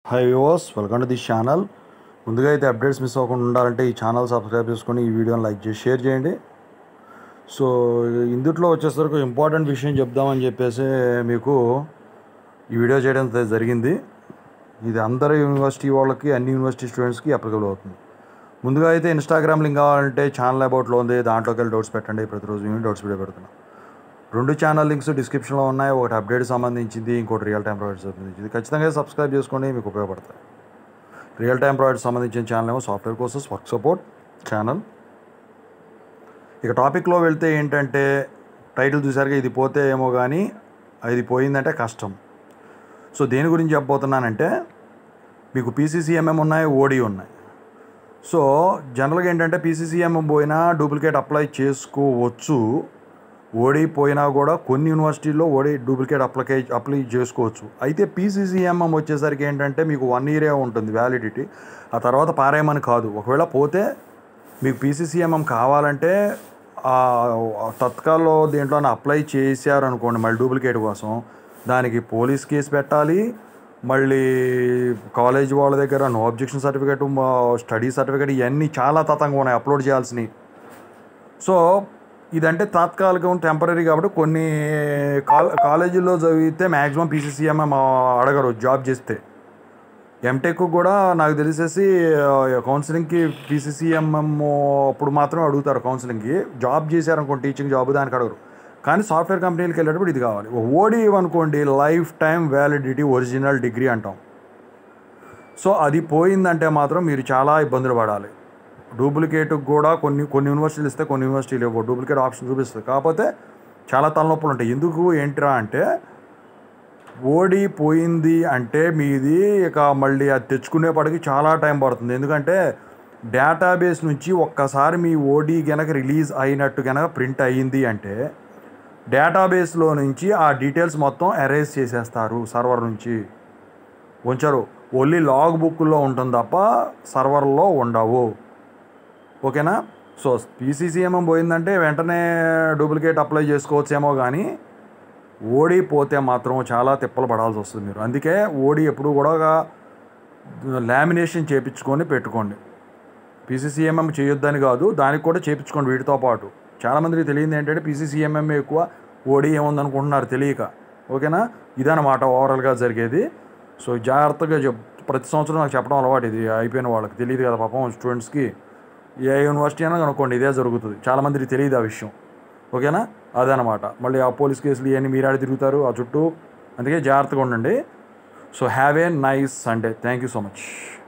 high viewers welcome to this channel ముందుగా అయితే updates miss అవ్వకుండా ఉండాలంటే ఈ ఛానల్ సబ్స్క్రైబ్ చేసుకొని ఈ వీడియోని లైక్ చేసి షేర్ చేయండి సో ఇందుట్లో వచ్చేసరికి ఇంపార్టెంట్ విషయం చెప్దామని చెప్పేసి మీకు ఈ వీడియో చేయడం జ- జరిగింది ఇది అందరి యూనివర్సిటీ వాళ్ళకి అన్ని యూనివర్సిటీ స్టూడెంట్స్కి అప్లికబుల్ అవుతుంది ముందుగా అయితే ఇన్స్టాగ్రామ్ లింక్ కావాలంటే ఛానల్ అబౌట్లో ఉంది దాంట్లోకి వెళ్ళి డౌట్స్ పెట్టండి ప్రతిరోజు నేను డౌట్స్ వీడియో పెడుతున్నాను రెండు ఛానల్ లింక్స్ డిస్క్రిప్షన్లో ఉన్నాయి ఒకటి అప్డేట్ సంబంధించింది ఇంకోటి రియల్ టైం ప్రాజెక్ట్ సంబంధించింది ఖచ్చితంగా సబ్స్క్రైబ్ చేసుకోండి మీకు ఉపయోగపడతాయి రియల్ టైం ప్రాజెక్ట్ సంబంధించిన ఛానల్ ఏమో software courses work support channel ఇక టాపిక్లో వెళ్తే ఏంటంటే టైటిల్ చూసారుగా ఇది పోతే ఏమో కానీ ఇది పోయిందంటే కష్టం సో దేని గురించి చెప్పబోతున్నానంటే మీకు పీసీసీఎంఎం ఉన్నాయి ఓడి ఉన్నాయి సో జనరల్గా ఏంటంటే పీసీసీఎంఎం పోయినా డూప్లికేట్ అప్లై చేసుకోవచ్చు ఓడి పోయినా కూడా కొన్ని యూనివర్సిటీల్లో ఓడి డూప్లికేట్ అప్లికే అప్లై చేసుకోవచ్చు అయితే పీసీసీఎంఎం వచ్చేసరికి ఏంటంటే మీకు వన్ ఇయరే ఉంటుంది వ్యాలిడిటీ ఆ తర్వాత పారేయమని కాదు ఒకవేళ పోతే మీకు పీసీసీఎంఎం కావాలంటే ఆ తత్కాల్లో దేంట్లో అప్లై చేశారు అనుకోండి మళ్ళీ డూప్లికేట్ కోసం దానికి పోలీస్ కేసు పెట్టాలి మళ్ళీ కాలేజ్ వాళ్ళ దగ్గర no objection certificate study certificate ఇవన్నీ చాలా తతంగా ఉన్నాయి అప్లోడ్ చేయాల్సినవి సో ఇదంటే తాత్కాలికం టెంపరీ కాబట్టి కొన్ని కాల్ కాలేజీల్లో చదివితే మ్యాక్సిమం పీసీసీఎంఎం అడగరు జాబ్ చేస్తే ఎంటెక్ కూడా నాకు తెలిసేసి కౌన్సిలింగ్కి పీసీసీఎంఎం అప్పుడు మాత్రమే అడుగుతారు కౌన్సిలింగ్కి జాబ్ చేశారనుకోండి టీచింగ్ జాబ్ దానికి అడగరు కానీ సాఫ్ట్వేర్ కంపెనీలకు వెళ్ళేటప్పుడు ఇది కావాలి ఓడి అనుకోండి life time validity original degree అంటాం సో అది పోయిందంటే మాత్రం మీరు చాలా ఇబ్బందులు పడాలి డూప్లికేట్ కూడా కొన్ని కొన్ని యూనివర్సిటీలు ఇస్తే కొన్ని యూనివర్సిటీలు ఇవ్వవు డూప్లికేట్ ఆప్షన్ చూపిస్తుంది కాకపోతే చాలా తలనొప్పులు ఉంటాయి ఎందుకు ఏంటిరా అంటే ఓడి పోయింది అంటే మీది ఇక మళ్ళీ అది తెచ్చుకునేప్పటికి చాలా టైం పడుతుంది ఎందుకంటే డేటాబేస్ నుంచి ఒక్కసారి మీ ఓడి గనక రిలీజ్ అయినట్టు గనక ప్రింట్ అయ్యింది అంటే డేటాబేస్లో నుంచి ఆ డీటెయిల్స్ మొత్తం ఎరేజ్ చేసేస్తారు సర్వర్ నుంచి ఉంచరు ఓన్లీ లాగ్ బుక్లో ఉంటుంది తప్ప సర్వర్లో ఉండవు ఓకేనా సో పీసీసీఎంఎం పోయిందంటే వెంటనే డూప్లికేట్ అప్లై చేసుకోవచ్చేమో కానీ ఓడి పోతే మాత్రం చాలా తిప్పలు పడాల్సి వస్తుంది మీరు అందుకే ఓడి ఎప్పుడు కూడా లామినేషన్ చేపించుకొని పెట్టుకోండి పీసీసీఎంఎం చేయొద్దని కాదు దానికి కూడా చేపించుకోండి వీటితో పాటు చాలామందికి తెలియదు ఏంటంటే పీసీసీఎంఎం ఎక్కువ ఓడి ఏముందనుకుంటున్నారు తెలియక ఓకేనా ఇదన్నమాట ఓవరాల్గా జరిగేది సో జాగ్రత్తగా చెప్ ప్రతి సంవత్సరం నాకు చెప్పడం అలవాటు ఇది అయిపోయిన వాళ్ళకి తెలియదు కదా పాపం స్టూడెంట్స్కి ఏ యూనివర్సిటీ అయినా కనుక్కోండి ఇదే జరుగుతుంది చాలామందికి తెలియదు ఆ విషయం ఓకేనా అదనమాట మళ్ళీ ఆ పోలీస్ కేసులు ఇవన్నీ మీరాడి తిరుగుతారు ఆ చుట్టూ అందుకే జాగ్రత్తగా ఉండండి so have a nice Sunday thank you so much